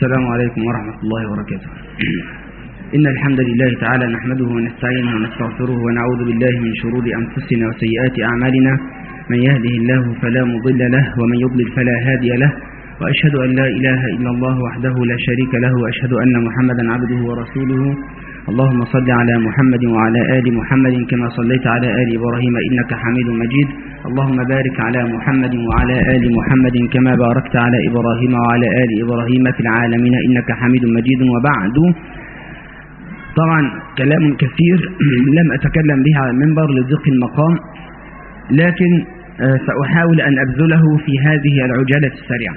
السلام عليكم ورحمة الله وبركاته إن الحمد لله تعالى نحمده ونستعينه ونستغفره ونعوذ بالله من شرور أنفسنا وسيئات أعمالنا من يهده الله فلا مضل له ومن يضلل فلا هادي له وأشهد أن لا إله إلا الله وحده لا شريك له وأشهد أن محمدا عبده ورسوله اللهم صل على محمد وعلى آل محمد كما صليت على آل إبراهيم إنك حميد مجيد اللهم بارك على محمد وعلى آل محمد كما باركت على إبراهيم وعلى آل إبراهيم في العالمين إنك حميد مجيد وبعد طبعا كلام كثير لم أتكلم به على المنبر لضيق المقام لكن سأحاول أن أبذله في هذه العجالة السريعة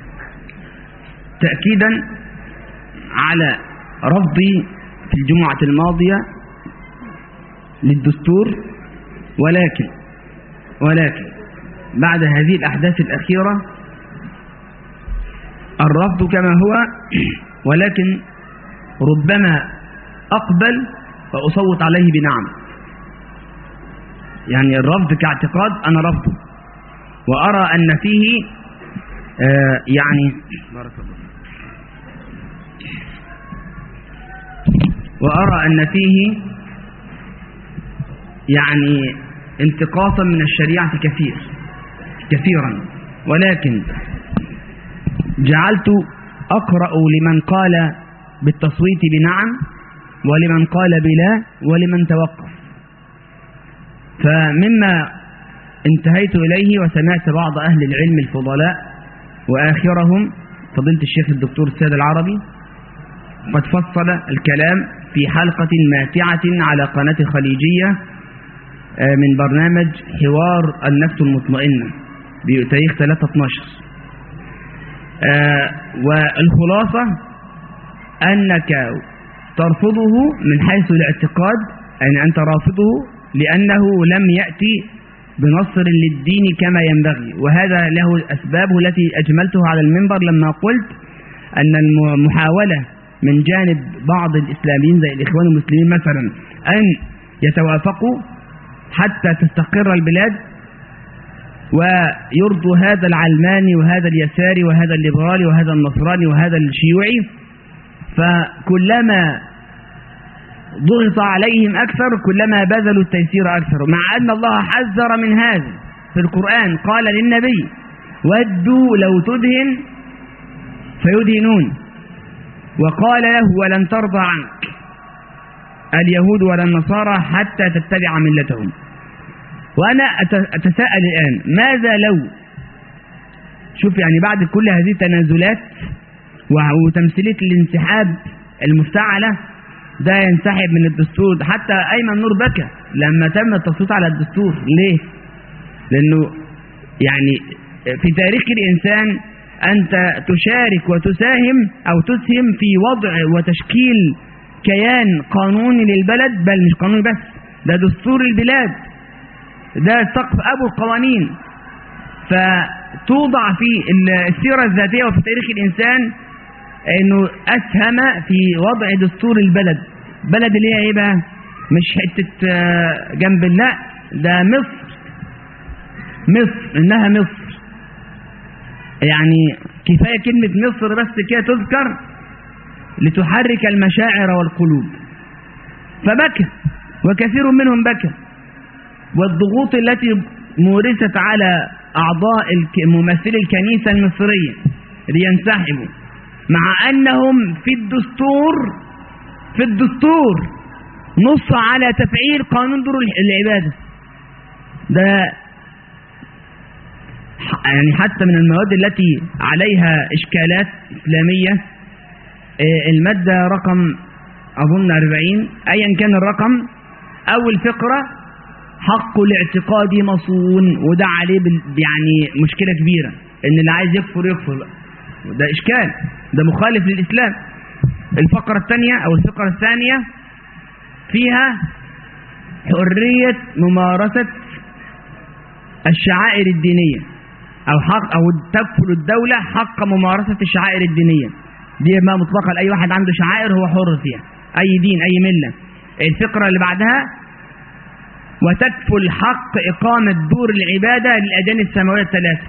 تأكيدا على رفضي في الجمعة الماضية للدستور ولكن ولكن بعد هذه الأحداث الأخيرة الرفض كما هو ولكن ربما أقبل وأصوت عليه بنعم يعني الرفض كاعتقاد أنا رفضه وأرى أن فيه آه يعني بارك الله وأرى أن فيه يعني انتقاصا من الشريعة كثير كثيرا ولكن جعلت أقرأ لمن قال بالتصويت بنعم ولمن قال بلا ولمن توقف فمما انتهيت إليه وسمعت بعض أهل العلم الفضلاء وآخرهم فضيلة الشيخ الدكتور السيد العربي قد فصل الكلام في حلقة ماتعة على قناة خليجية من برنامج حوار النفس المطمئنة بتاريخ 3/12 والخلاصة أنك ترفضه من حيث الاعتقاد أن أنت رافضه لأنه لم يأتي بنصر للدين كما ينبغي وهذا له أسبابه التي أجملته على المنبر لما قلت أن المحاولة من جانب بعض الإسلاميين زي الإخوان المسلمين مثلا أن يتوافقوا حتى تستقر البلاد ويرضوا هذا العلماني وهذا اليساري وهذا الليبرالي وهذا النصراني وهذا الشيوعي فكلما ضغط عليهم أكثر كلما بذلوا التيسير أكثر مع أن الله حذر من هذا في القرآن قال للنبي ودوا لو تدهن فيدهنون وقال له ولن ترضى عنك اليهود ولا النصارى حتى تتبع ملتهم وأنا أتساءل الآن ماذا لو شوف يعني بعد كل هذه التنازلات وتمثيلية الانسحاب المفتعلة ده ينسحب من الدستور حتى أيمن نور بكى لما تم التصويت على الدستور ليه لأنه يعني في تاريخ الإنسان أنت تشارك وتساهم أو تسهم في وضع وتشكيل كيان قانوني للبلد بل مش قانوني بس ده دستور البلاد ده سقف أبو القوانين فتوضع في السيرة الذاتية وفي تاريخ الإنسان أنه أسهم في وضع دستور البلد بلد اللي هي إيه بقى مش حتة جنب لا ده مصر مصر إنها مصر يعني كفاية كلمة مصر بس كده تذكر لتحرك المشاعر والقلوب فبكى وكثير منهم بكى والضغوط التي مورست على أعضاء ممثلي الكنيسة المصرية لينسحبوا مع أنهم في الدستور في الدستور نص على تفعيل قانون دور العبادة ده يعني حتى من المواد التي عليها إشكالات إسلامية المادة رقم أظن 40 أيا كان الرقم أول فقرة حق الاعتقاد مصون وده عليه يعني مشكلة كبيرة إن اللي عايز يكفر يكفر ده إشكال ده مخالف للإسلام الفقرة الثانية أو الفقرة الثانية فيها حرية ممارسة الشعائر الدينية أو حق أو تكفل الدولة حق ممارسة الشعائر الدينية دي ما مطلقة لأي واحد عنده شعائر هو حر فيها أي دين أي ملة الفقرة اللي بعدها وتكفل حق إقامة دور العبادة للأديان السماوية الثلاثة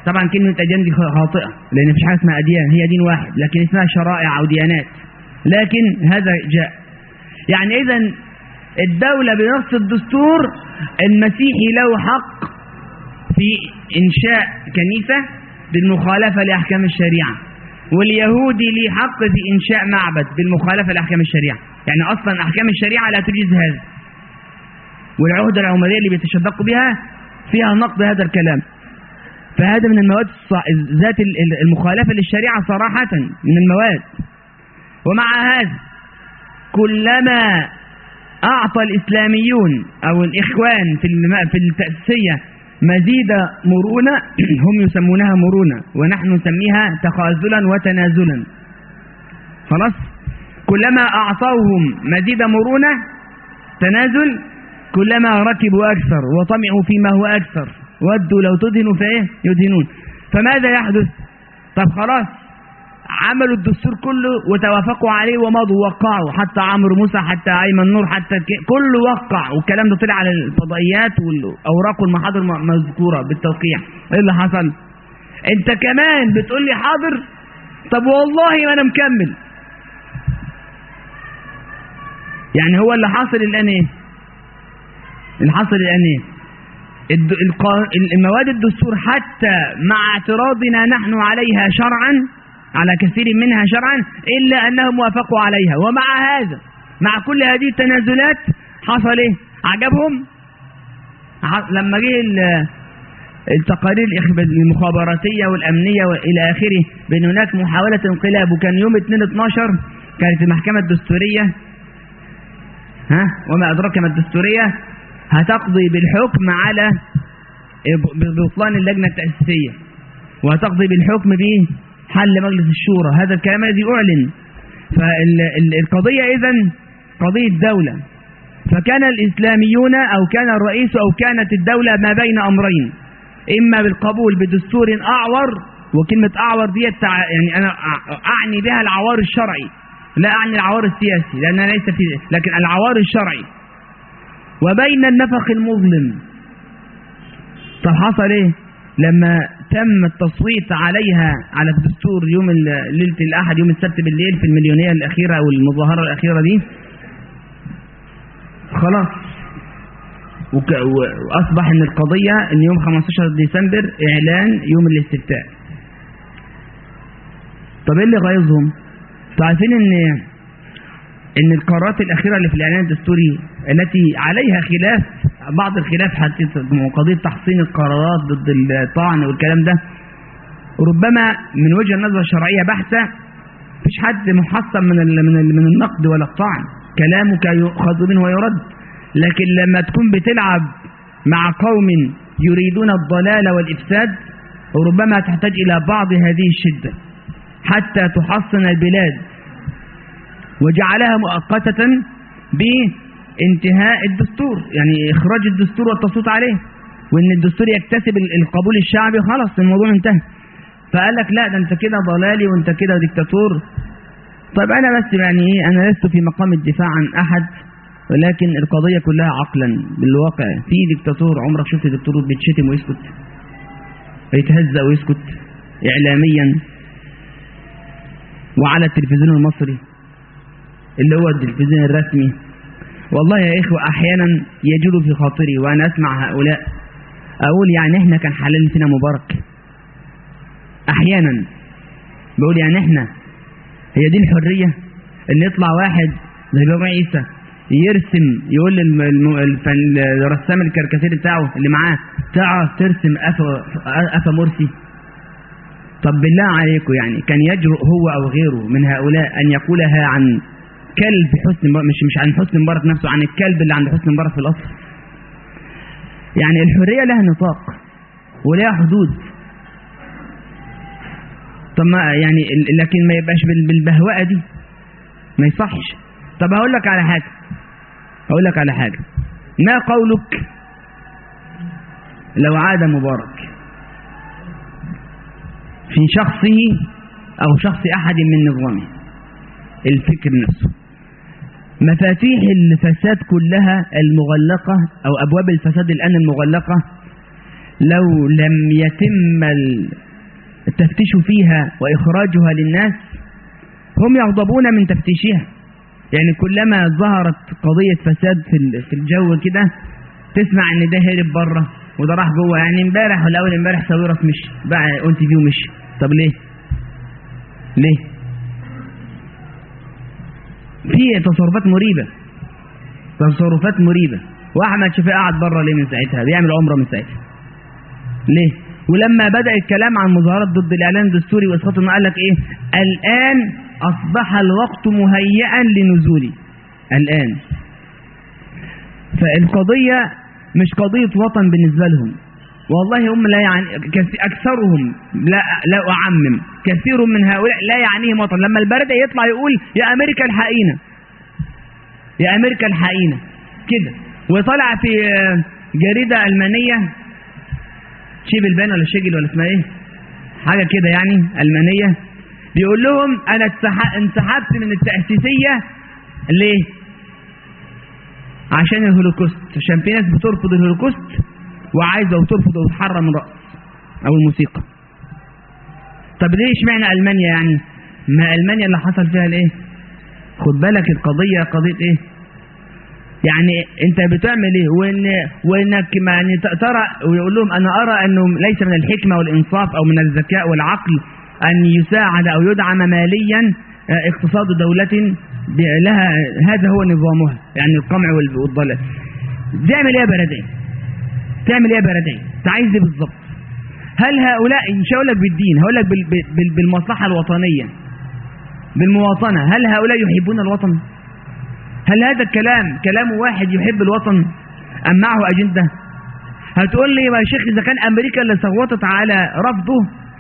طبعا كلمة أديان دي خاطئة لأن مفيش حاجة اسمها أديان هي دين واحد لكن اسمها شرائع أو ديانات لكن هذا جاء يعني إذا الدولة بنص الدستور المسيحي له حق في إنشاء كنيسة بالمخالفة لأحكام الشريعة واليهودي ليه حق في إنشاء معبد بالمخالفة لأحكام الشريعة يعني أصلا أحكام الشريعة لا تجيز هذا والعهدة العمرية اللي بيتشدقوا بها فيها نقد هذا الكلام فهذا من المواد ذات المخالفة للشريعة صراحة من المواد ومع هذا كلما أعطى الإسلاميون أو الإخوان في في التأسية مزيد مرونة هم يسمونها مرونة ونحن نسميها تخاذلا وتنازلا خلاص كلما أعطوهم مزيد مرونة تنازل كلما ركبوا أكثر وطمعوا فيما هو أكثر ودوا لو تدهنوا فإيه يدهنون فماذا يحدث طب خلاص عملوا الدستور كله وتوافقوا عليه ومضوا وقعوا حتى عمرو موسى حتى ايمن نور حتى كله وقع والكلام ده طلع على الفضائيات والاوراق والمحاضر مذكوره بالتوقيع ايه اللي حصل انت كمان بتقول لي حاضر طب والله ما انا مكمل يعني هو اللي حاصل الان ايه اللي حاصل الان ايه المواد الدستور حتى مع اعتراضنا نحن عليها شرعا على كثير منها شرعا إلا أنهم وافقوا عليها ومع هذا مع كل هذه التنازلات حصل إيه عجبهم لما جه التقارير المخابراتية والأمنية وإلى آخره بأن هناك محاولة انقلاب وكان يوم 2/12 كانت المحكمة الدستورية ها وما أدراك ما الدستورية هتقضي بالحكم على بطلان اللجنة التأسيسية وهتقضي بالحكم به حل مجلس الشورى هذا الكلام الذي أعلن فالقضية إذن قضية دولة فكان الإسلاميون أو كان الرئيس أو كانت الدولة ما بين أمرين إما بالقبول بدستور أعور وكلمة أعور دي يعني أنا أعني بها العوار الشرعي لا أعني العوار السياسي لأن ليس في لكن العوار الشرعي وبين النفق المظلم طب حصل إيه لما تم التصويت عليها على الدستور يوم ليلة الأحد يوم السبت بالليل في المليونية الأخيرة أو المظاهرة الأخيرة دي خلاص وأصبح أن القضية أن يوم 15 ديسمبر إعلان يوم الاستفتاء طب إيه اللي غيظهم؟ عارفين أن أن القرارات الأخيرة اللي في الإعلان الدستوري التي عليها خلاف بعض الخلاف حتى قضية تحصين القرارات ضد الطعن والكلام ده ربما من وجه النظر الشرعية بحتة مفيش حد محصن من من من النقد ولا الطعن كلامك يؤخذ منه ويرد لكن لما تكون بتلعب مع قوم يريدون الضلال والإفساد ربما تحتاج إلى بعض هذه الشدة حتى تحصن البلاد وجعلها مؤقتة بانتهاء الدستور يعني إخراج الدستور والتصويت عليه وإن الدستور يكتسب القبول الشعبي خلاص الموضوع انتهى فقال لك لا ده انت كده ضلالي وانت كده ديكتاتور طيب أنا بس يعني إيه أنا لست في مقام الدفاع عن أحد ولكن القضية كلها عقلا بالواقع في ديكتاتور عمرك شفت دكتور بيتشتم ويسكت يتهزأ ويسكت إعلاميا وعلى التلفزيون المصري اللي هو التلفزيون الرسمي والله يا إخوة أحيانا يجول في خاطري وأنا أسمع هؤلاء أقول يعني إحنا كان حلال فينا مبارك أحيانا بقول يعني إحنا هي دي الحرية إن يطلع واحد زي بابا عيسى يرسم يقول الرسام الكاريكاتير بتاعه اللي معاه تعرف ترسم أفا, أفا مرسي طب بالله عليكم يعني كان يجرؤ هو أو غيره من هؤلاء أن يقولها عن كلب حسن مبارك مش مش عن حسن مبارك نفسه عن الكلب اللي عند حسن مبارك في الأصل يعني الحرية لها نطاق ولها حدود طب ما يعني لكن ما يبقاش بالبهوأة دي ما يصحش طب هقول لك على حاجة هقول لك على حاجة ما قولك لو عاد مبارك في شخصه أو شخص أحد من نظامه الفكر نفسه مفاتيح الفساد كلها المغلقة أو أبواب الفساد الآن المغلقة لو لم يتم التفتيش فيها وإخراجها للناس هم يغضبون من تفتيشها يعني كلما ظهرت قضية فساد في الجو كده تسمع ان ده هرب بره وده راح جوه يعني امبارح ولا اول امبارح ساويرس مشي باع اون تي في ومشي طب ليه ليه في تصرفات مريبة تصرفات مريبة واحمد شفيق قاعد بره ليه من ساعتها بيعمل عمره من ساعتها ليه ولما بدأ الكلام عن مظاهرات ضد الاعلان الدستوري واسقاط قال لك ايه الان اصبح الوقت مهيئا لنزولي الان فالقضية مش قضية وطن بالنسبة لهم والله هم لا يعني أكثرهم لا, لا أعمم كثير من هؤلاء لا يعنيهم وطن لما البرد يطلع يقول يا أمريكا الحقينة يا أمريكا الحقينة كده وطلع في جريدة ألمانية شيبلبان ولا شيجل ولا اسمها ايه حاجة كده يعني ألمانية بيقول لهم أنا انسحبت من التأسيسية ليه عشان الهولوكوست عشان في ناس بترفض الهولوكوست وعايزة وترفض وتحرم الرقص أو الموسيقى طب ليه اشمعنى ألمانيا يعني ما ألمانيا اللي حصل فيها الايه خد بالك القضية قضية ايه يعني انت بتعمل ايه وإن وانك يعني ترى ويقول لهم انا ارى انه ليس من الحكمة والانصاف او من الذكاء والعقل ان يساعد او يدعم ماليا اقتصاد دولة لها هذا هو نظامها يعني القمع والضلال تعمل ايه يا بلدي تعمل ايه يا بلدي انت عايز ايه بالظبط هل هؤلاء مش هقول لك بالدين هقول لك بالمصلحة الوطنية بالمواطنة هل هؤلاء يحبون الوطن هل هذا الكلام كلام واحد يحب الوطن أم معه أجندة هتقول لي يا شيخ إذا كان أمريكا اللي صوتت على رفضه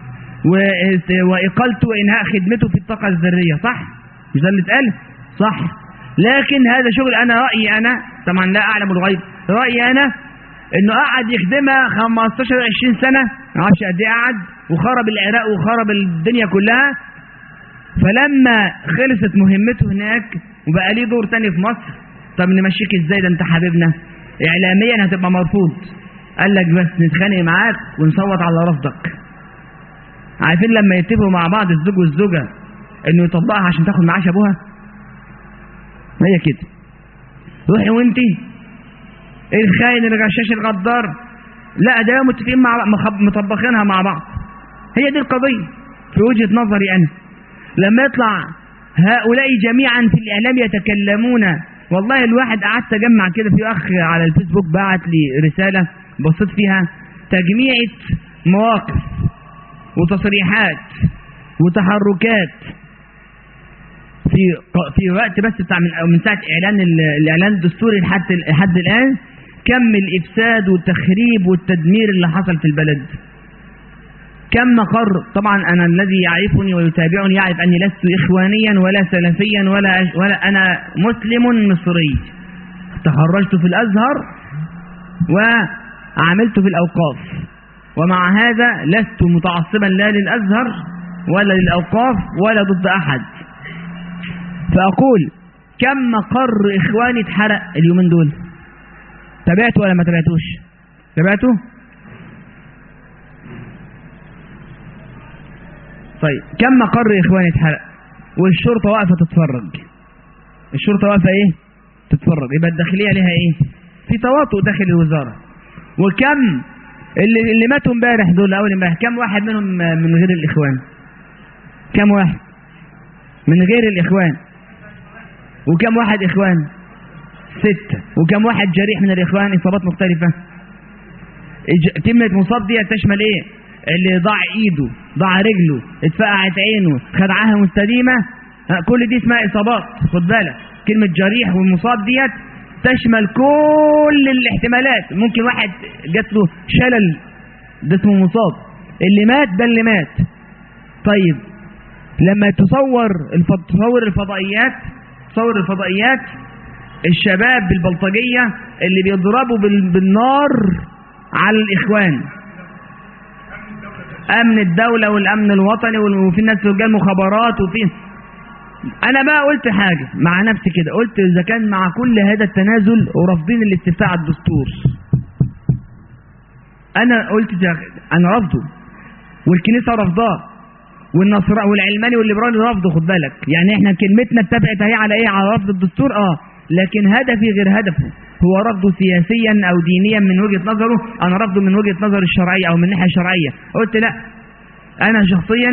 وإقالته وإنهاء خدمته في الطاقة الذرية صح مش ده اللي اتقال صح لكن هذا شغل أنا رأيي أنا طبعا لا أعلم الغيب رأيي أنا إنه قعد يخدمها 15 20 سنة ما اعرفش قد إيه قعد وخرب العراق وخرب الدنيا كلها فلما خلصت مهمته هناك وبقى ليه دور تاني في مصر طب نمشيك ازاي ده انت حبيبنا اعلاميا هتبقى مرفوض قال لك بس نتخانق معاك ونصوت على رفضك عارفين لما يتفقوا مع بعض الزوج والزوجة انه يطبقها عشان تاخد معاش ابوها ما هي كده روحي وانتي الخاين الغشاش الغدار لا ده متفقين مع مطبخينها مع بعض هي دي القضية في وجهة نظري انا لما يطلع هؤلاء جميعا في الإعلام يتكلمون والله الواحد قعدت أجمع كده في أخ على الفيسبوك بعت لي رسالة بصيت فيها تجميعة مواقف وتصريحات وتحركات في في وقت بس بتاع من من ساعه اعلان الاعلان الدستوري لحد لحد الان كم الافساد والتخريب والتدمير اللي حصل في البلد كم مقر طبعا أنا الذي يعرفني ويتابعني يعرف أني لست إخوانيا ولا سلفيا ولا, ولا أنا مسلم مصري تخرجت في الأزهر وعملت في الأوقاف ومع هذا لست متعصبا لا للأزهر ولا للأوقاف ولا ضد أحد فأقول كم مقر إخواني اتحرق اليومين دول تابعته ولا ما تابعتوش تابعته طيب كم مقر يا اخواني اتحرق والشرطة واقفة تتفرج الشرطة واقفة ايه تتفرج يبقى الداخلية لها ايه في تواطؤ داخل الوزارة وكم اللي, اللي ماتوا امبارح دول اول امبارح كم واحد منهم من غير الاخوان كم واحد من غير الاخوان وكم واحد اخوان ستة وكم واحد جريح من الاخوان اصابات مختلفة كلمة مصاب دي تشمل ايه اللي ضاع ايده ضاع رجله اتفقعت عينه خدعها مستديمة كل دي اسمها اصابات خد بالك كلمة جريح والمصاب ديت تشمل كل الاحتمالات ممكن واحد جات له شلل ده اسمه مصاب اللي مات ده اللي مات طيب لما تصور تصور الفضائيات تصور الفضائيات الشباب بالبلطجية اللي بيضربوا بالنار على الإخوان أمن الدولة والأمن الوطني وفي الناس رجال مخابرات وفي أنا ما قلت حاجة مع نفسي كده قلت إذا كان مع كل هذا التنازل ورافضين الاستفتاء على الدستور انا قلت ده انا رافضه والكنيسه رافضاه والنصر والعلماني والليبرالي رافضه خد بالك يعني احنا كلمتنا اتبعت اهي على ايه على رفض الدستور اه لكن هدفي غير هدفه هو رفضه سياسيا او دينيا من وجهه نظره انا رفضه من وجهه نظر الشرعيه او من الناحيه الشرعيه قلت لا انا شخصيا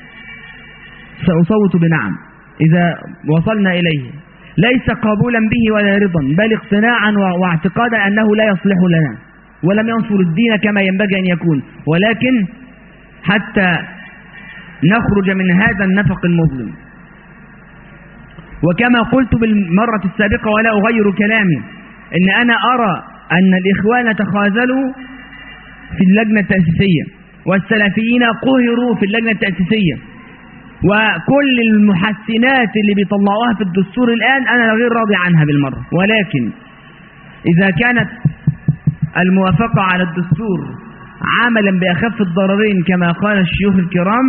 ساصوت بنعم اذا وصلنا اليه ليس قبولا به ولا رضا بل اقتناعا واعتقادا انه لا يصلح لنا ولم ينصر الدين كما ينبغي ان يكون ولكن حتى نخرج من هذا النفق المظلم وكما قلت بالمرة السابقة ولا أغير كلامي إن أنا أرى أن الإخوان تخاذلوا في اللجنة التأسيسية والسلفيين قهروا في اللجنة التأسيسية وكل المحسنات اللي بيطلعوها في الدستور الآن أنا غير راضي عنها بالمرة ولكن إذا كانت الموافقة على الدستور عملا بأخف الضررين كما قال الشيوخ الكرام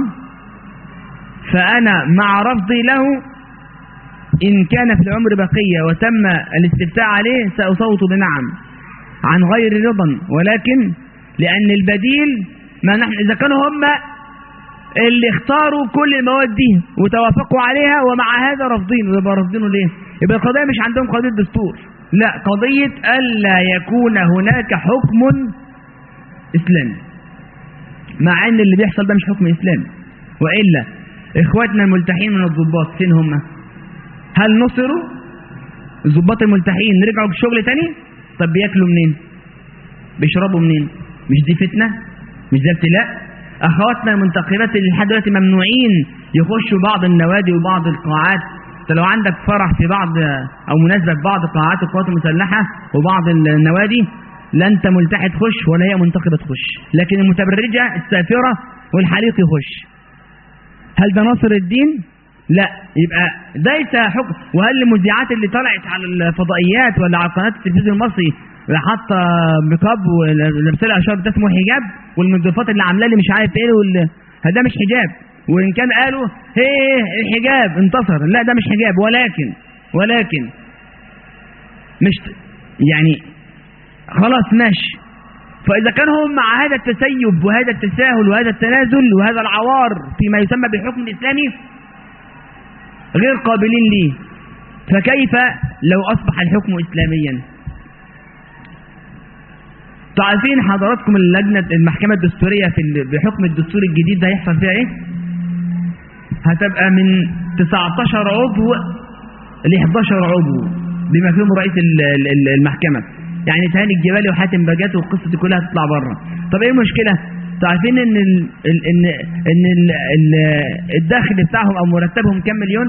فأنا مع رفضي له إن كان في العمر بقية وتم الاستفتاء عليه سأصوت بنعم عن غير رضا ولكن لأن البديل ما نحن إذا كانوا هم اللي اختاروا كل المواد دي وتوافقوا عليها ومع هذا رافضين ويبقى رافضينه ليه يبقى القضية مش عندهم قضية دستور لا قضية ألا يكون هناك حكم إسلامي مع أن اللي بيحصل ده مش حكم إسلامي وإلا إخواتنا الملتحين من الضباط فين هم هل نصروا الضباط الملتحين رجعوا بالشغل تاني طب بياكلوا منين بيشربوا منين مش دي فتنة مش ده ابتلاء أخواتنا المنتقبات اللي لحد دلوقتي ممنوعين يخشوا بعض النوادي وبعض القاعات انت لو عندك فرح في بعض او مناسبه في بعض قاعات القوات المسلحه وبعض النوادي لا انت ملتحي تخش ولا هي منتقبه تخش لكن المتبرجه السافره والحليق يخش هل ده ناصر الدين لا يبقى ليس حكم وهل المذيعات اللي طلعت على الفضائيات ولا على قناه التلفزيون المصري حاطه ميكاب ولابسه لها شرط ده اسمه حجاب والمضيفات اللي عامله لي مش عارف ايه وال... ده مش حجاب وإن كان قالوا هي الحجاب انتصر لا ده مش حجاب ولكن ولكن مش يعني خلاص ماشي فإذا كان هم مع هذا التسيب وهذا التساهل وهذا التنازل وهذا العوار فيما يسمى بالحكم الإسلامي غير قابلين ليه فكيف لو أصبح الحكم إسلاميا تعرفين حضراتكم اللجنة المحكمة الدستورية في بحكم الدستور الجديد ده هيحصل فيها ايه هتبقى من 19 عضو ل 11 عضو بما فيهم رئيس المحكمة يعني تهاني الجبالي وحاتم بجات والقصة دي كلها هتطلع بره طب ايه المشكلة تعرفين ان ال ان ان ال ال الدخل بتاعهم او مرتبهم كام مليون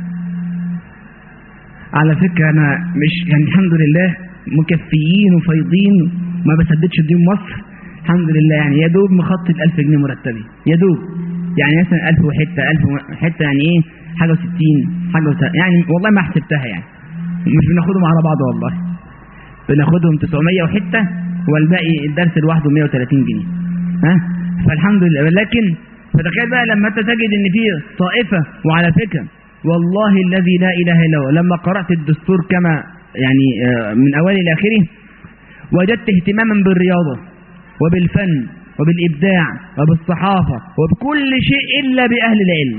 على فكرة انا مش يعني الحمد لله مكفيين وفايضين ما بسددش ديون مصر الحمد لله يعني يا دوب مخطط 1000 جنيه مرتبي يا دوب يعني مثلا 1000 وحته 1000 حته يعني ايه حاجه و60 حاجه وت... يعني والله ما حسبتها يعني مش بناخدهم على بعض والله بناخدهم 900 وحته والباقي الدرس لوحده 130 جنيه ها فالحمد لله ولكن فتخيل بقى لما انت تجد ان في طائفه وعلى فكره والله الذي لا اله الا هو لما قرات الدستور كما يعني من اوله الى اخره وجدت اهتماما بالرياضه وبالفن وبالإبداع وبالصحافة وبكل شيء إلا بأهل العلم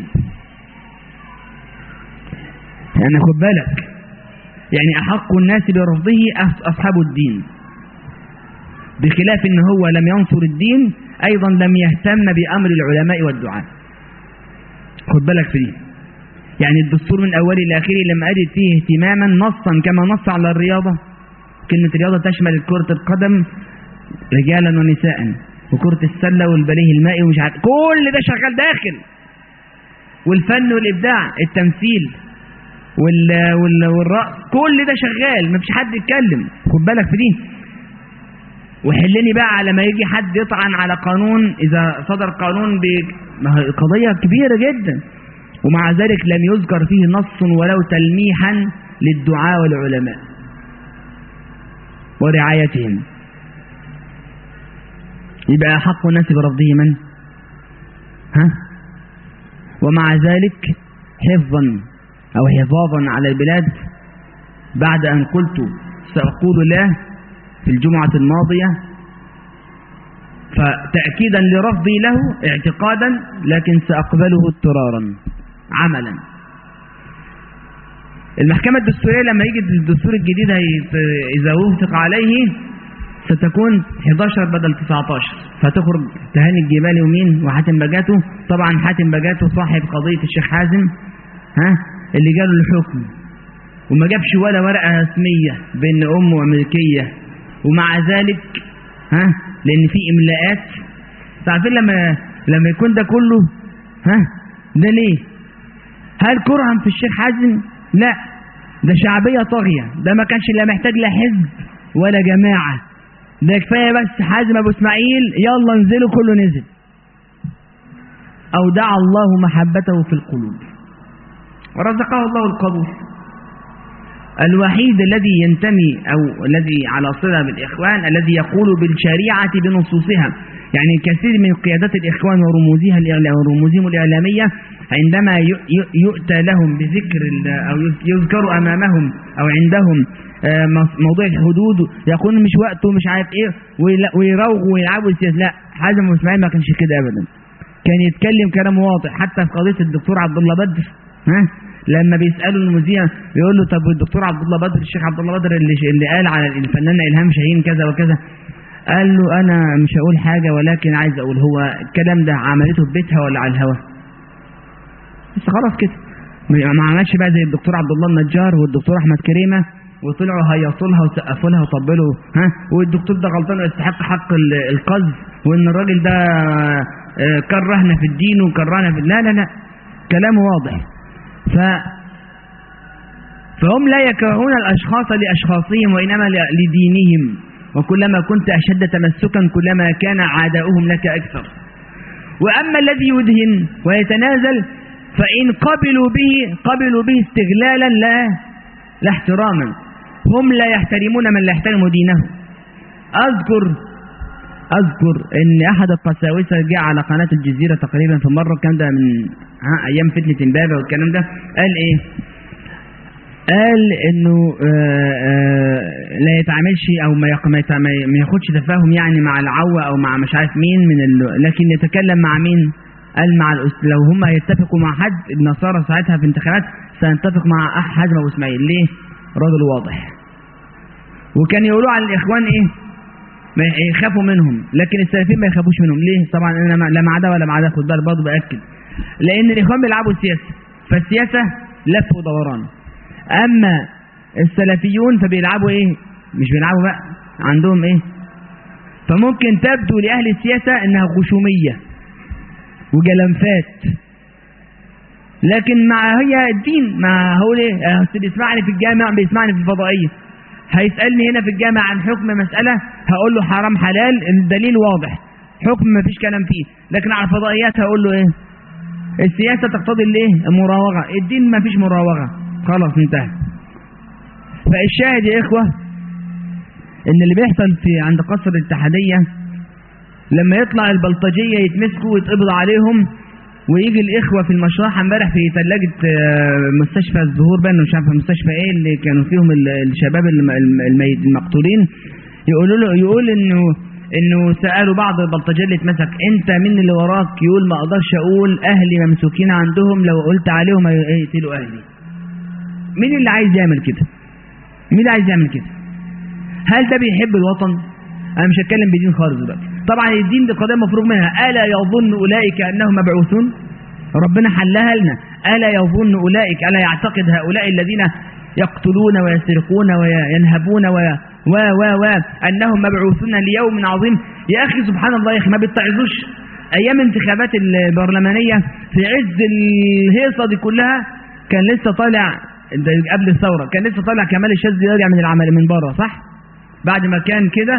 يعني خد بالك يعني أحق الناس برفضه أصحاب الدين بخلاف ان هو لم ينصر الدين أيضا لم يهتم بأمر العلماء والدعاء خد بالك في دي يعني الدستور من أوله إلى آخره لما أجد فيه اهتماما نصا كما نص على الرياضة كلمة رياضة تشمل كرة القدم رجالا ونساء وكرة السلة والبليه المائي ومش عارف كل ده شغال داخل والفن والإبداع التمثيل وال... وال... والرقص كل ده شغال مفيش حد يتكلم خد بالك في دي وحلني بقى على ما يجي حد يطعن على قانون إذا صدر قانون ب... ما هي قضية كبيرة جدا ومع ذلك لم يذكر فيه نص ولو تلميحا للدعاء والعلماء ورعايتهم يبقى حق الناس برفضه من ها ومع ذلك حفظا أو حفاظا على البلاد بعد أن قلت سأقول له في الجمعة الماضية فتأكيدا لرفضي له اعتقادا لكن سأقبله اضطرارا عملا المحكمة الدستورية لما يجي الدستور الجديد إذا وفق عليه ستكون 11 بدل 19 فتخرج تهاني الجبالي ومين وحاتم بجاته طبعا حاتم بجاته صاحب قضية الشيخ حازم ها اللي جاله الحكم وما جابش ولا ورقة رسمية بين أمه أمريكية ومع ذلك ها لأن في إملاءات تعرفين لما لما يكون ده كله ها ده ليه هل كرها في الشيخ حازم لا ده شعبية طاغية ده ما كانش لا محتاج لا حزب ولا جماعة ده كفاية بس حازم أبو إسماعيل يلا انزلوا كله نزل أودع الله محبته في القلوب ورزقه الله القبول الوحيد الذي ينتمي أو الذي على صلة بالإخوان الذي يقول بالشريعة بنصوصها يعني كثير من قيادات الإخوان ورموزها ورموزهم الإعلامية عندما يؤتى لهم بذكر أو يذكر أمامهم أو عندهم موضوع الحدود يقولون مش وقته مش عارف ايه ويروغوا ويلعبوا السياسة لا حازم اسماعيل ما كانش كده ابدا كان يتكلم كلام واضح حتى في قضية الدكتور عبد الله بدر ها لما بيسالوا المذيع بيقول له طب الدكتور عبد الله بدر الشيخ عبد الله بدر اللي اللي قال على الفنانه الهام شاهين كذا وكذا قال له انا مش هقول حاجه ولكن عايز اقول هو الكلام ده عملته في بيتها ولا على الهوا بس خلاص كده ما عملش بقى زي الدكتور عبد الله النجار والدكتور احمد كريمه وطلعوا هيصوا لها وسقفوا لها وطبلوا ها والدكتور ده غلطان ويستحق حق القذف وان الراجل ده كرهنا في الدين وكرهنا في لا لا لا كلامه واضح ف فهم لا يكرهون الأشخاص لأشخاصهم وإنما لدينهم وكلما كنت أشد تمسكا كلما كان عداؤهم لك أكثر وأما الذي يدهن ويتنازل فإن قبلوا به قبلوا به استغلالا لا لا احتراما هم لا يحترمون من لا يحترم دينه أذكر أذكر أن أحد القساوسة جاء على قناة الجزيرة تقريبا في مرة كان ده من أيام فتنة امبابة والكلام ده قال إيه قال انه آآ آآ لا يتعاملش او ما ما ياخدش تفاهم يعني مع العوة او مع مش عارف مين من ال... لكن يتكلم مع مين قال مع الأس... لو هم هيتفقوا مع حد النصارى ساعتها في انتخابات سيتفق مع احد ابو اسماعيل ليه راجل واضح وكان يقولوا على الاخوان ايه ما يخافوا منهم لكن السلفيين ما يخافوش منهم ليه طبعا انا لا مع ده ولا مع ده خد بالك برضه باكد لان الاخوان بيلعبوا سياسه فالسياسه لف ودوران اما السلفيون فبيلعبوا ايه مش بيلعبوا بقى عندهم ايه فممكن تبدو لاهل السياسه انها خشوميه وجلنفات لكن مع هي الدين ما هو ليه اصل بيسمعني في الجامع بيسمعني في الفضائيه هيسالني هنا في الجامع عن حكم مساله هقول له حرام حلال الدليل واضح حكم ما فيش كلام فيه لكن على الفضائيات هقول له ايه السياسه تقتضي الايه المراوغه الدين ما فيش مراوغه خلاص انتهى فالشاهد يا إخوة إن اللي بيحصل في عند قصر الاتحادية لما يطلع البلطجية يتمسكوا ويتقبض عليهم ويجي الإخوة في المشرحة امبارح في ثلاجة مستشفى الزهور بقى مش عارف مستشفى إيه اللي كانوا فيهم الشباب المقتولين يقولوا له يقول إنه إنه سألوا بعض البلطجية اللي اتمسك أنت مين اللي وراك يقول ما أقدرش أقول أهلي ممسوكين عندهم لو قلت عليهم هيقتلوا أهلي مين اللي عايز يعمل كده مين اللي عايز يعمل كده هل ده بيحب الوطن انا مش هتكلم بدين خالص دلوقتي طبعا الدين دي قضيه مفروغ منها الا يظن اولئك انهم مبعوثون ربنا حلها لنا الا يظن اولئك الا يعتقد هؤلاء الذين يقتلون ويسرقون وينهبون و و و و انهم مبعوثون ليوم عظيم يا اخي سبحان الله يا اخي ما بتعظوش ايام انتخابات البرلمانيه في عز الهيصه دي كلها كان لسه طالع ده قبل الثورة كان لسه طالع كمال الشاذلي يرجع من العمل من بره صح بعد ما كان كده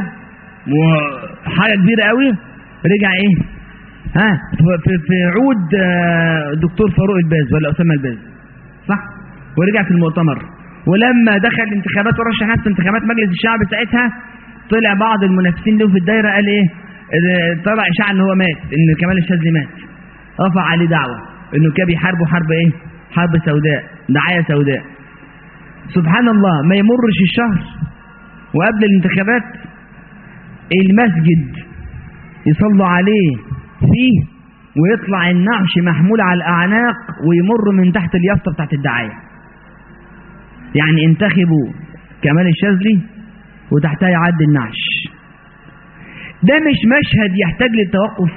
وحاجة كبيرة قوي رجع ايه ها في, في عود دكتور فاروق الباز ولا أسامة الباز صح ورجع في المؤتمر ولما دخل الانتخابات ورشح نفسه انتخابات مجلس الشعب ساعتها طلع بعض المنافسين له في الدايرة قال ايه طلع اشاعة ان هو مات ان كمال الشاذلي مات رفع عليه دعوة انه كان بيحاربوا حرب ايه حرب سوداء دعاية سوداء سبحان الله ما يمرش الشهر وقبل الانتخابات المسجد يصلوا عليه فيه ويطلع النعش محمول على الأعناق ويمر من تحت اليافطة بتاعت الدعاية يعني انتخبوا كمال الشاذلي وتحتها يعدي النعش ده مش مشهد يحتاج للتوقف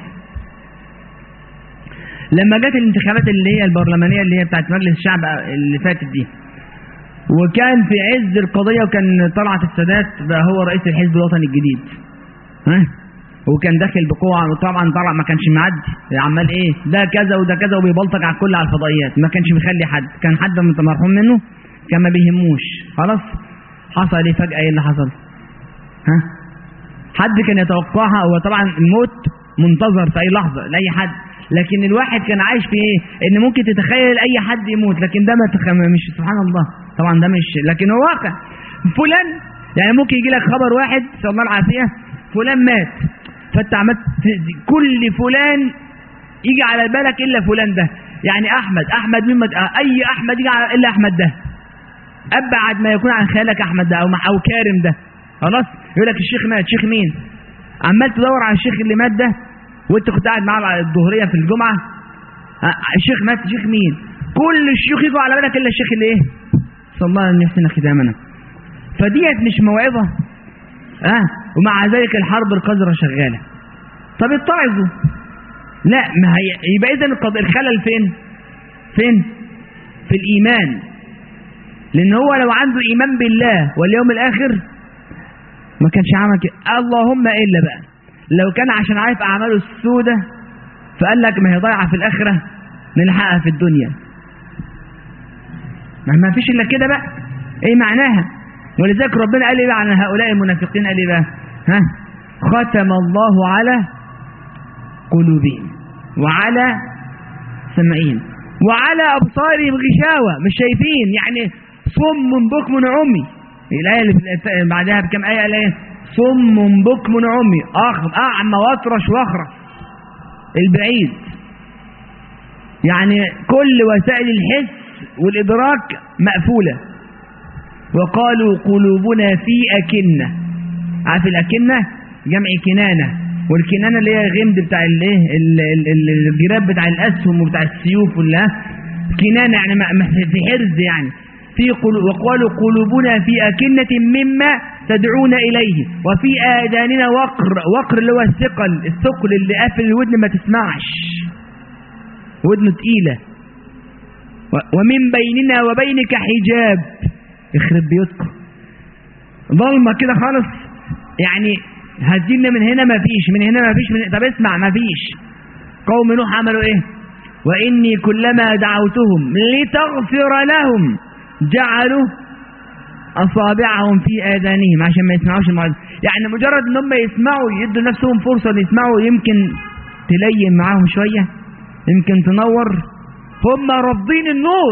لما جت الانتخابات اللي هي البرلمانية اللي هي بتاعت مجلس الشعب اللي فاتت دي وكان في عز القضية وكان طلعت السادات بقى هو رئيس الحزب الوطني الجديد ها وكان داخل بقوة وطبعا طلع ما كانش معدي عمال ايه ده كذا وده كذا وبيبلطج على الكل على الفضائيات ما كانش مخلي حد كان حد مرحوم منه كان ما بيهموش خلاص حصل ايه فجأة ايه اللي حصل ها حد كان يتوقعها هو طبعا الموت منتظر في اي لحظة لاي حد لكن الواحد كان عايش في ايه ان ممكن تتخيل اي حد يموت لكن ده ما تخ... مش سبحان الله طبعا ده مش لكن هو واقع فلان يعني ممكن يجي لك خبر واحد نسال الله العافيه فلان مات فانت عملت كل فلان يجي على بالك الا فلان ده يعني احمد احمد مين مد... اي احمد يجي على الا احمد ده ابعد ما يكون عن خيالك احمد ده او او كارم ده خلاص يقول لك الشيخ مات شيخ مين عمال تدور على الشيخ اللي مات ده وانت كنت قاعد معاه على الظهريه في الجمعه الشيخ مات شيخ مين كل الشيوخ يجوا على بالك الا الشيخ اللي ايه صلى الله ان يحسن ختامنا فديت مش موعظه اه ومع ذلك الحرب القذره شغاله طب اتعظوا لا ما هي يبقى اذا الخلل فين فين في الايمان لان هو لو عنده ايمان بالله واليوم الاخر ما كانش عمل كده اللهم الا بقى لو كان عشان عارف اعماله السودة فقال لك ما هي ضايعه في الاخره نلحقها في الدنيا ما فيش الا كده بقى ايه معناها ولذلك ربنا قال ايه بقى عن هؤلاء المنافقين قال ايه بقى ها ختم الله على قلوبهم وعلى سمعهم وعلى ابصارهم غشاوه مش شايفين يعني صم بكم عمي الايه اللي بعدها بكم ايه قال ايه صم بكم عمي اعمى واطرش واخرس البعيد يعني كل وسائل الحس والإدراك مقفولة وقالوا قلوبنا في أكنة عارف الأكنة جمع كنانة والكنانة اللي هي غمد بتاع الايه الجراب بتاع الأسهم وبتاع السيوف ولا كنانة يعني في حرز يعني في قلو وقالوا قلوبنا في أكنة مما تدعون إليه وفي آذاننا وقر وقر اللي هو الثقل الثقل اللي قافل الودن ما تسمعش ودنه تقيله ومن بيننا وبينك حجاب يخرب بيوتكم ظلمة كده خالص يعني هتجينا من هنا ما فيش من هنا ما فيش من طب اسمع ما فيش قوم نوح عملوا ايه وإني كلما دعوتهم لتغفر لهم جعلوا أصابعهم في آذانهم عشان ما يسمعوش الموعظة يعني مجرد ان هم يسمعوا يدوا نفسهم فرصة يسمعوا يمكن تلين معاهم شوية يمكن تنور هم رافضين النور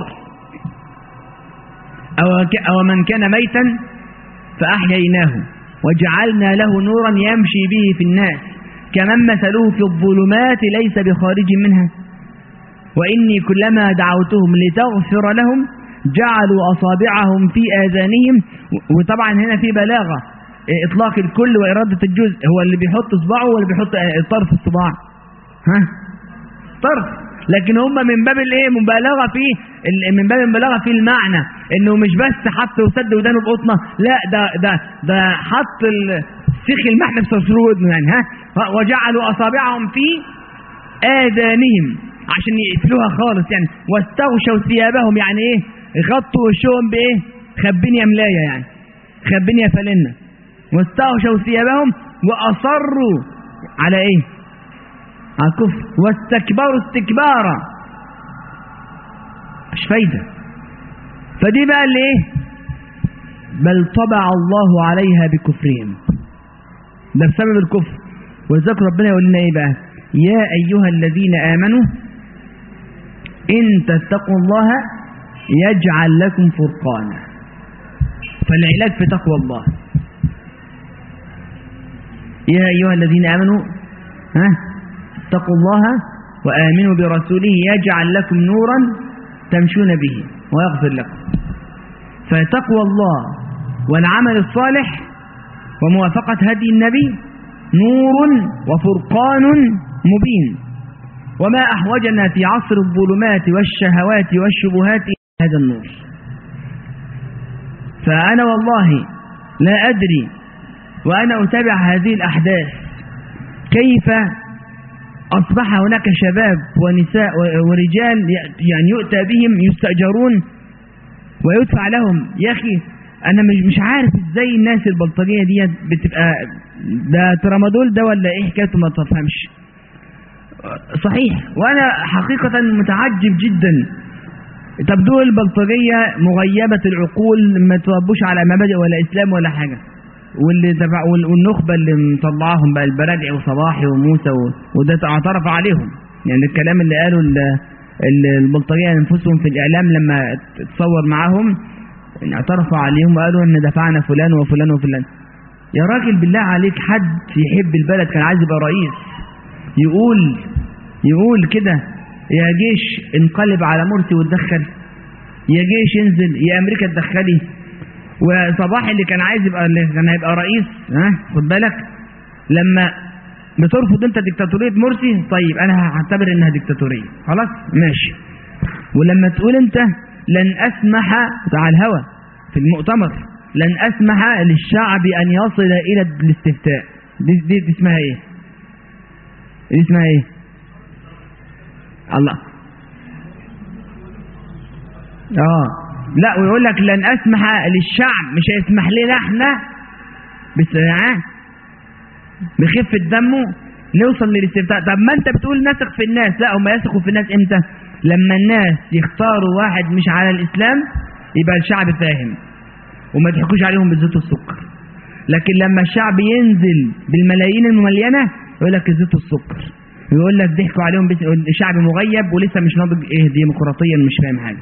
أو, أو من كان ميتا فأحييناه وجعلنا له نورا يمشي به في الناس كمن مثله في الظلمات ليس بخارج منها وإني كلما دعوتهم لتغفر لهم جعلوا أصابعهم في آذانهم وطبعا هنا في بلاغة إطلاق الكل وإرادة الجزء هو اللي بيحط صباعه ولا بيحط طرف الصباع ها طرف لكن هم من باب الايه مبالغه في من باب المبالغه في المعنى انه مش بس حط وسد ودانه بقطنه لا ده ده ده حط السيخ المحن في صرصور ودنه يعني ها وجعلوا اصابعهم في اذانهم عشان يقفلوها خالص يعني واستغشوا ثيابهم يعني ايه غطوا وشهم بايه خبين يا ملايه يعني خبين يا فلنه واستغشوا ثيابهم واصروا على ايه على الكفر واستكبروا استكبارا مش فايدة فدي بقى اللي ايه بل طبع الله عليها بكفرهم ده بسبب الكفر ولذلك ربنا يقول لنا ايه بقى يا ايها الذين امنوا ان تتقوا الله يجعل لكم فرقانا فالعلاج في تقوى الله يا ايها الذين امنوا ها اتقوا الله وآمنوا برسوله يجعل لكم نورا تمشون به ويغفر لكم فتقوى الله والعمل الصالح وموافقة هدي النبي نور وفرقان مبين وما أحوجنا في عصر الظلمات والشهوات والشبهات إلى هذا النور فأنا والله لا أدري وأنا أتابع هذه الأحداث كيف أصبح هناك شباب ونساء ورجال يعني يؤتى بهم يستأجرون ويدفع لهم يا أخي أنا مش مش عارف إزاي الناس البلطجية دي بتبقى ده ترامادول ده ولا إيه حكايته ما تفهمش صحيح وأنا حقيقة متعجب جدا طب دول البلطجية مغيبة العقول ما تربوش على مبادئ ولا إسلام ولا حاجة واللي تبع والنخبة اللي مطلعهم بقى البرادعي وصباحي وموسى وده اعترف عليهم يعني الكلام اللي قاله البلطجية انفسهم في الإعلام لما تصور معاهم اعترفوا عليهم وقالوا ان دفعنا فلان وفلان وفلان يا راجل بالله عليك حد يحب البلد كان عايز يبقى رئيس يقول يقول كده يا جيش انقلب على مرسي وتدخل يا جيش انزل يا امريكا تدخلي وصباح اللي كان عايز يبقى اللي كان هيبقى رئيس ها خد بالك لما بترفض انت ديكتاتوريه مرسي طيب انا هعتبر انها ديكتاتوريه خلاص ماشي ولما تقول انت لن اسمح على الهوى في المؤتمر لن اسمح للشعب ان يصل الى الاستفتاء دي, دي, دي اسمها ايه دي اسمها ايه الله اه لا ويقول لك لن اسمح للشعب مش هيسمح لنا احنا بس بخفة دمه نوصل للاستفتاء طب ما انت بتقول نثق في الناس لا هم يثقوا في الناس امتى لما الناس يختاروا واحد مش على الاسلام يبقى الشعب فاهم وما تحكوش عليهم بالزيت والسكر لكن لما الشعب ينزل بالملايين المليانة يقول لك الزيت والسكر ويقول لك ضحكوا عليهم بس الشعب مغيب ولسه مش ناضج ايه ديمقراطيا مش فاهم حاجه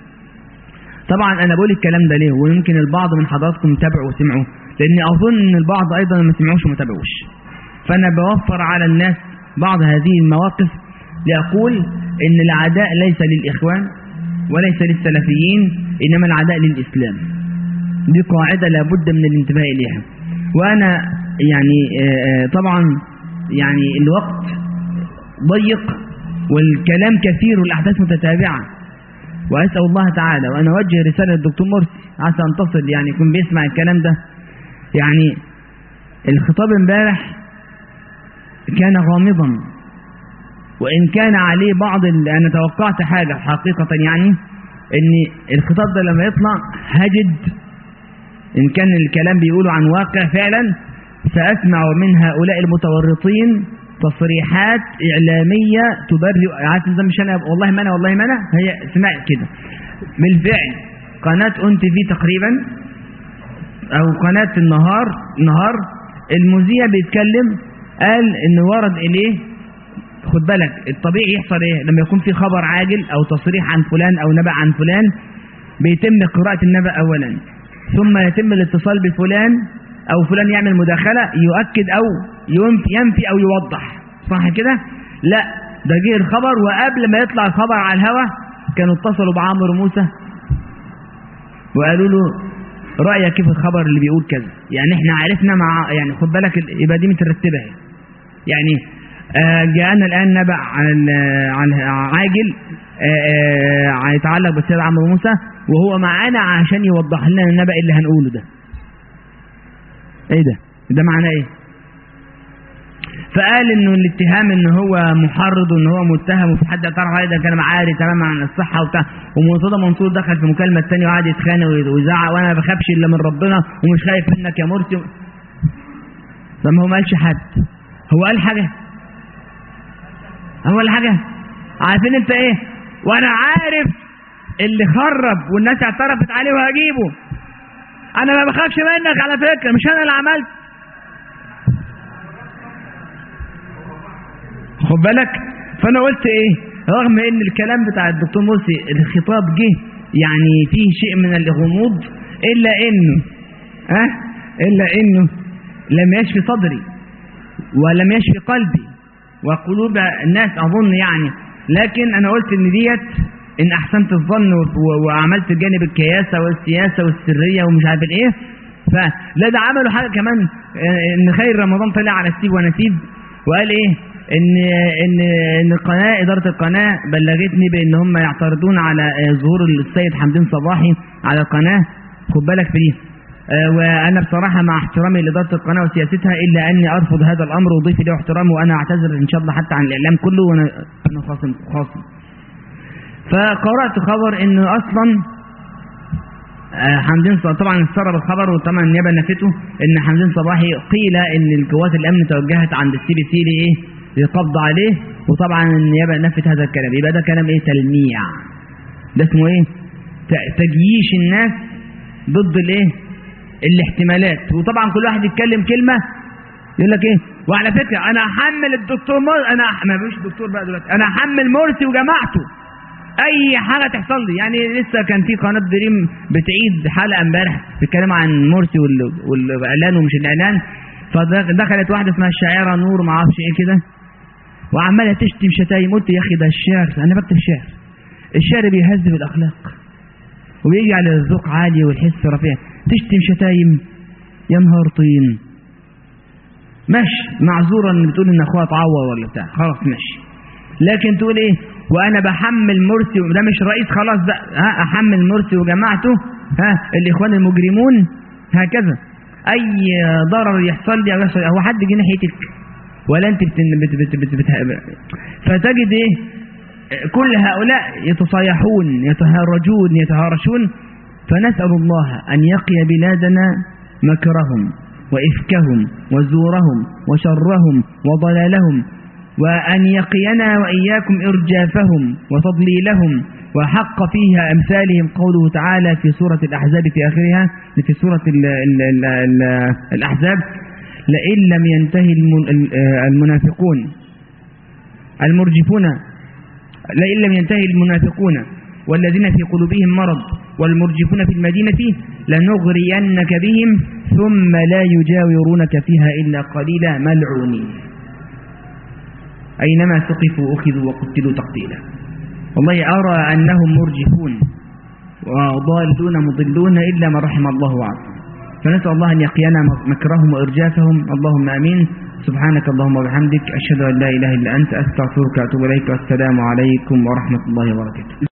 طبعا انا بقول الكلام ده ليه ويمكن البعض من حضراتكم تابعوا وسمعوا لاني اظن ان البعض ايضا ما سمعوش وما تابعوش فانا بوفر على الناس بعض هذه المواقف لاقول ان العداء ليس للاخوان وليس للسلفيين انما العداء للاسلام دي قاعده لابد من الانتباه اليها وانا يعني طبعا يعني الوقت ضيق والكلام كثير والاحداث متتابعه وأسأل الله تعالى وأنا أوجه رسالة للدكتور مرسي عسى أن تصل يعني يكون بيسمع الكلام ده يعني الخطاب امبارح كان غامضا وإن كان عليه بعض أنا توقعت حاجة حقيقة يعني إن الخطاب ده لما يطلع هجد إن كان الكلام بيقوله عن واقع فعلا سأسمع من هؤلاء المتورطين تصريحات إعلامية تبرئ عارف ده مش أنا والله ما أنا والله ما أنا هي سمعت كده بالفعل قناة أون تي في تقريبا أو قناة النهار النهار المذيع بيتكلم قال إن ورد إليه خد بالك الطبيعي يحصل إيه لما يكون في خبر عاجل أو تصريح عن فلان أو نبأ عن فلان بيتم قراءة النبأ أولا ثم يتم الاتصال بفلان أو فلان يعمل مداخلة يؤكد أو ينفي أو يوضح صح كده لا ده جه الخبر وقبل ما يطلع الخبر على الهوا كانوا اتصلوا بعمرو موسى وقالوا له رأيك كيف الخبر اللي بيقول كذا يعني احنا عرفنا مع يعني خد بالك يبقى دي مترتبة يعني آه جاءنا الآن نبأ عن عن عاجل آه يتعلق بالسيد عمرو موسى وهو معانا عشان يوضح لنا النبأ اللي هنقوله ده ايه ده ده معناه ايه فقال انه الاتهام ان هو محرض وان هو متهم وفي حد اعترف عليه ده كلام عاري تماما عن الصحه وبتاع ومرتضى منصور دخل في مكالمه ثانيه وقعد يتخانق ويزعق وانا ما بخافش الا من ربنا ومش خايف منك يا مرسي طب هو ما قالش حد هو قال حاجه هو قال حاجه عارفين انت ايه وانا عارف اللي خرب والناس اعترفت عليه وهجيبه انا ما بخافش منك على فكره مش انا اللي عملت خد بالك فانا قلت ايه رغم ان الكلام بتاع الدكتور مرسي الخطاب جه يعني فيه شيء من الغموض الا انه ها أه؟ الا انه لم يشفي صدري ولم يشفي قلبي وقلوب الناس اظن يعني لكن انا قلت ان ديت ان احسنت الظن وعملت جانب الكياسه والسياسه والسريه ومش عارف ايه فلا ده عملوا حاجة كمان آه، ان خير رمضان طلع على السيب ونسيب وقال ايه ان ان ان القناه اداره القناه بلغتني بان هم يعترضون على آه، ظهور السيد حمدين صباحي على القناه خد بالك في دي آه، وانا بصراحه مع احترامي لاداره القناه وسياستها الا اني ارفض هذا الامر وضيف له احترامه وانا اعتذر ان شاء الله حتى عن الاعلام كله وانا انا خاصم خاصم فقرات خبر ان اصلا آه، حمدين صباحي طبعا استغرب الخبر وطبعا النيابه نفته ان حمدين صباحي قيل ان القوات الامن توجهت عند السي بي سي لايه؟ للقبض عليه وطبعا النيابه نفت هذا الكلام يبقى ده كلام ايه؟ تلميع ده اسمه ايه؟ ت- تجييش الناس ضد الايه؟ الاحتمالات وطبعا كل واحد يتكلم كلمه يقول لك ايه؟ وعلى فكره انا هحمل الدكتور مر... انا ما فيش دكتور بقى دلوقتي انا هحمل مرسي وجماعته اي حاجه تحصل لي يعني لسه كان في قناه دريم بتعيد حلقه امبارح بتتكلم عن مرسي وال- والاعلان ومش الاعلان فدخلت واحده اسمها الشاعره نور ما اعرفش ايه كده وعماله تشتم شتايم قلت يا اخي ده الشعر انا بكتب شعر الشعر بيهذب الاخلاق وبيجعل الذوق عالي والحس رفيع تشتم شتايم يا نهار طين ماشي معذورا ان بتقول ان اخوها اتعور ولا بتاع خلاص ماشي لكن تقول ايه وانا بحمل مرسي ده مش رئيس خلاص بقى ها احمل مرسي وجماعته ها الاخوان المجرمون هكذا اي ضرر يحصل لي او يحصل هو حد جه ناحيتك ولا انت بت بت بت بت بت فتجد ايه كل هؤلاء يتصايحون يتهارجون يتهارشون فنسأل الله أن يقي بلادنا مكرهم وإفكهم وزورهم وشرهم وضلالهم وأن يقينا وإياكم إرجافهم وتضليلهم وحق فيها أمثالهم قوله تعالى في سورة الأحزاب في آخرها في سورة ال ال ال ال الأحزاب لئن لم ينتهي الم- ال- المنافقون المرجفون لئن لم ينتهي المنافقون والذين في قلوبهم مرض والمرجفون في المدينة لنغرينك بهم ثم لا يجاورونك فيها إلا قليلا ملعونين أينما ثقفوا أخذوا وقتلوا تقتيلا والله أرى أنهم مرجفون وضالون مضلون إلا من رحم الله وعلا فنسأل الله أن يقينا مكرهم وإرجافهم اللهم آمين سبحانك اللهم وبحمدك أشهد أن لا إله إلا أنت أستغفرك وأتوب إليك والسلام عليكم ورحمة الله وبركاته